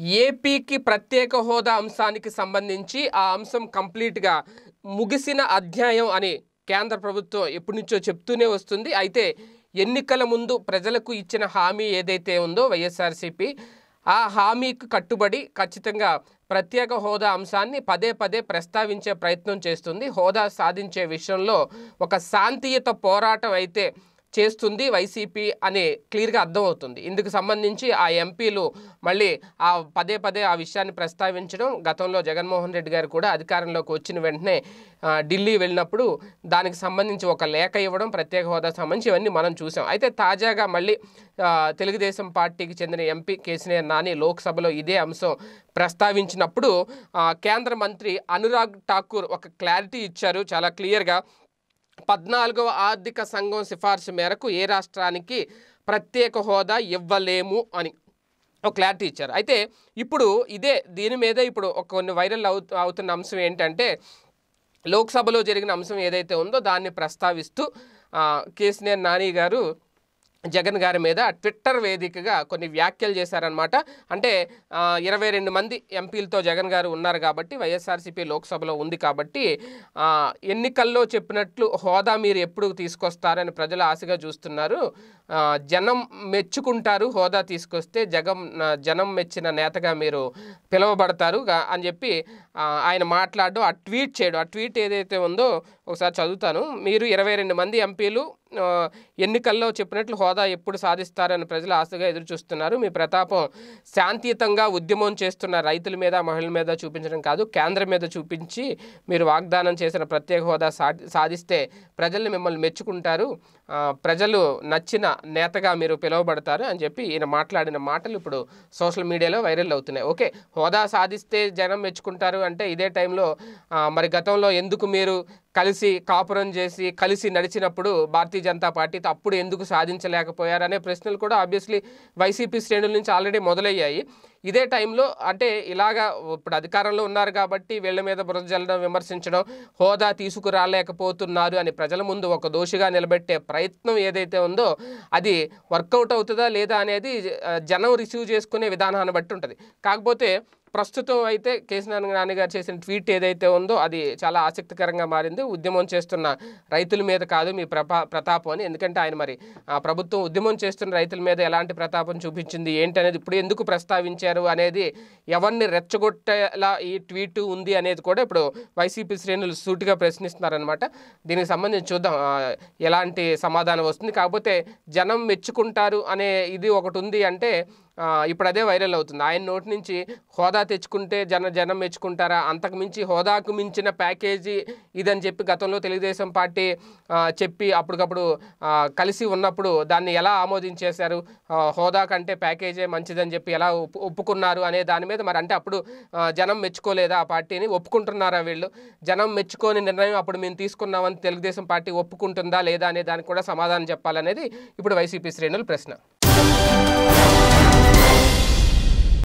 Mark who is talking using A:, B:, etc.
A: ఏపీకి ప్రత్యేక హోదా అంశానికి సంబంధించి ఆ అంశం కంప్లీట్గా ముగిసిన అధ్యాయం అని కేంద్ర ప్రభుత్వం ఎప్పటి నుంచో చెప్తూనే వస్తుంది అయితే ఎన్నికల ముందు ప్రజలకు ఇచ్చిన హామీ ఏదైతే ఉందో వైఎస్ఆర్సీపీ ఆ హామీకి కట్టుబడి ఖచ్చితంగా ప్రత్యేక హోదా అంశాన్ని పదే పదే ప్రస్తావించే ప్రయత్నం చేస్తుంది హోదా సాధించే విషయంలో ఒక శాంతియుత పోరాటం అయితే చేస్తుంది వైసీపీ అని క్లియర్గా అర్థమవుతుంది ఇందుకు సంబంధించి ఆ ఎంపీలు మళ్ళీ ఆ పదే పదే ఆ విషయాన్ని ప్రస్తావించడం గతంలో జగన్మోహన్ రెడ్డి గారు కూడా అధికారంలోకి వచ్చిన వెంటనే ఆ, ఢిల్లీ వెళ్ళినప్పుడు దానికి సంబంధించి ఒక లేఖ ఇవ్వడం ప్రత్యేక హోదా సంబంధించి ఇవన్నీ మనం చూసాం అయితే తాజాగా మళ్ళీ ఆ, తెలుగుదేశం పార్టీకి చెందిన ఎంపీ కేసీఆర్ నాని లోక్సభలో ఇదే అంశం ప్రస్తావించినప్పుడు ఆ, కేంద్ర మంత్రి అనురాగ్ ఠాకూర్ ఒక క్లారిటీ ఇచ్చారు చాలా క్లియర్గా పద్నాలుగవ ఆర్థిక సంఘం సిఫార్సు మేరకు ఏ రాష్ట్రానికి ప్రత్యేక హోదా ఇవ్వలేము అని ఒక క్లారిటీ ఇచ్చారు అయితే ఇప్పుడు ఇదే దీని మీద ఇప్పుడు ఒక కొన్ని వైరల్ అవు అవుతున్న అంశం ఏంటంటే లోక్సభలో జరిగిన అంశం ఏదైతే ఉందో దాన్ని ప్రస్తావిస్తూ ఆ, కేసీఆర్ నాని గారు జగన్ గారి మీద ట్విట్టర్ వేదికగా కొన్ని వ్యాఖ్యలు చేశారనమాట అంటే ఆ, ఇరవై రెండు మంది ఎంపీలతో జగన్ గారు ఉన్నారు కాబట్టి వైఎస్ఆర్సీపీ లోక్సభలో ఉంది కాబట్టి ఆ, ఎన్నికల్లో చెప్పినట్లు హోదా మీరు ఎప్పుడు తీసుకొస్తారని ప్రజలు ఆశగా చూస్తున్నారు ఆ, జనం మెచ్చుకుంటారు హోదా తీసుకొస్తే జగం జనం మెచ్చిన నేతగా మీరు పిలువబడతారు గా- అని చెప్పి ఆ, ఆయన మాట్లాడడం ఆ ట్వీట్ చేయడం ఆ ట్వీట్ ఏదైతే ఉందో ఒకసారి చదువుతాను మీరు ఇరవై రెండు మంది ఎంపీలు ఆ, ఎన్నికల్లో చెప్పినట్లు హోదా ఎప్పుడు సాధిస్తారని ప్రజలు ఆశగా ఎదురు చూస్తున్నారు మీ ప్రతాపం శాంతియుతంగా ఉద్యమం చేస్తున్న రైతుల మీద మహిళల మీద చూపించడం కాదు కేంద్రం మీద చూపించి మీరు వాగ్దానం చేసిన ప్రత్యేక హోదా సా- సాధిస్తే ప్రజల్ని మిమ్మల్ని మెచ్చుకుంటారు ఆ, ప్రజలు నచ్చిన నేతగా మీరు పిలువబడతారు అని చెప్పి ఈయన మాట్లాడిన మాటలు ఇప్పుడు సోషల్ మీడియాలో వైరల్ అవుతున్నాయి ఓకే హోదా సాధిస్తే జనం మెచ్చుకుంటారు అంటే ఇదే టైంలో ఆ, మరి గతంలో ఎందుకు మీరు కలిసి కాపురం చేసి కలిసి నడిచినప్పుడు భారతీయ జనతా పార్టీతో అప్పుడు ఎందుకు సాధించలేకపోయారు అనే ప్రశ్నలు కూడా ఆబ్వియస్లీ వైసీపీ శ్రేణుల నుంచి ఆల్రెడీ మొదలయ్యాయి ఇదే టైంలో అంటే ఇలాగా ఇప్పుడు అధికారంలో ఉన్నారు కాబట్టి వీళ్ళ మీద బురద జల్లడం విమర్శించడం హోదా తీసుకురాలేకపోతున్నారు అని ప్రజల ముందు ఒక దోషిగా నిలబెట్టే ప్రయత్నం ఏదైతే ఉందో అది వర్కౌట్ అవుతుందా లేదా అనేది ఆ, జనం రిసీవ్ చేసుకునే విధానాన్ని బట్టి ఉంటుంది కాకపోతే ప్రస్తుతం అయితే కేసీఆర్ నాని గారు చేసిన ట్వీట్ ఏదైతే ఉందో అది చాలా ఆసక్తికరంగా మారింది ఉద్యమం చేస్తున్న రైతుల మీద కాదు మీ ప్రపా ప్రతాపం అని ఎందుకంటే ఆయన మరి ఆ ప్రభుత్వం ఉద్యమం చేస్తున్న రైతుల మీద ఎలాంటి ప్రతాపం చూపించింది ఏంటి అనేది ఇప్పుడు ఎందుకు ప్రస్తావించారు అనేది ఎవరిని రెచ్చగొట్టేలా ఈ ట్వీట్ ఉంది అనేది కూడా ఇప్పుడు వైసీపీ శ్రేణులు సూటిగా ప్రశ్నిస్తున్నారనమాట దీనికి సంబంధించి చూద్దాం ఆ, ఎలాంటి సమాధానం వస్తుంది కాకపోతే జనం మెచ్చుకుంటారు అనే ఇది ఒకటి ఉంది అంటే ఆ, ఇప్పుడు అదే వైరల్ అవుతుంది ఆయన నోటి నుంచి హోదా తెచ్చుకుంటే జన జనం మెచ్చుకుంటారా అంతకు మించి హోదాకు మించిన ప్యాకేజీ ఇదని చెప్పి గతంలో తెలుగుదేశం పార్టీ ఆ, చెప్పి అప్పటికప్పుడు ఆ, కలిసి ఉన్నప్పుడు దాన్ని ఎలా ఆమోదించేశారు ఆ, హోదా కంటే ప్యాకేజే మంచిదని చెప్పి ఎలా ఒప్పు ఒప్పుకున్నారు అనే దాని మీద మరి అంటే అప్పుడు ఆ, జనం మెచ్చుకోలేదా ఆ పార్టీని ఒప్పుకుంటున్నారా వీళ్ళు జనం మెచ్చుకోని నిర్ణయం అప్పుడు మేము తీసుకున్నామని తెలుగుదేశం పార్టీ ఒప్పుకుంటుందా లేదా అనే దానికి కూడా సమాధానం చెప్పాలనేది ఇప్పుడు వైసీపీ శ్రేణుల ప్రశ్న